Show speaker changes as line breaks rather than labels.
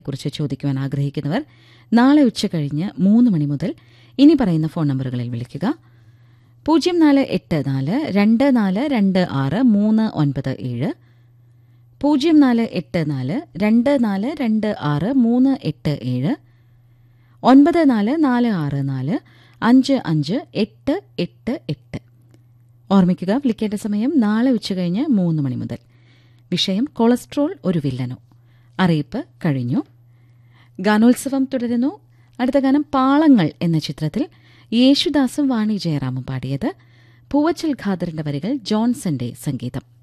കുറിച്ച് ചോദിക്കുവാൻ ആഗ്രഹിക്കുന്നവർ നാളെ ഉച്ച കഴിഞ്ഞ് മൂന്ന് മണി മുതൽ ഇനി പറയുന്ന ഫോൺ നമ്പറുകളിൽ വിളിക്കുക പൂജ്യം നാല് എട്ട് നാല് രണ്ട് നാല് രണ്ട് ആറ് മൂന്ന് ഒൻപത് ഏഴ് പൂജ്യം നാല് എട്ട് നാല് രണ്ട് നാല് രണ്ട് ആറ് മൂന്ന് എട്ട് ഏഴ് ഒൻപത് നാല് നാല് ആറ് നാല് അഞ്ച് അഞ്ച് എട്ട് എട്ട് എട്ട് ഓർമ്മിക്കുക വിളിക്കേണ്ട സമയം നാളെ ഉച്ചകഴിഞ്ഞ് മൂന്ന് മണി മുതൽ വിഷയം കൊളസ്ട്രോൾ ഒരു വില്ലനോ അറിയിപ്പ് കഴിഞ്ഞു ഗാനോത്സവം തുടരുന്നു അടുത്ത ഗാനം പാളങ്ങൾ എന്ന ചിത്രത്തിൽ യേശുദാസും വാണി ജയറാമും പാടിയത് പൂവച്ചൽ ഖാദറിന്റെ വരികൾ ജോൺസന്റെ സംഗീതം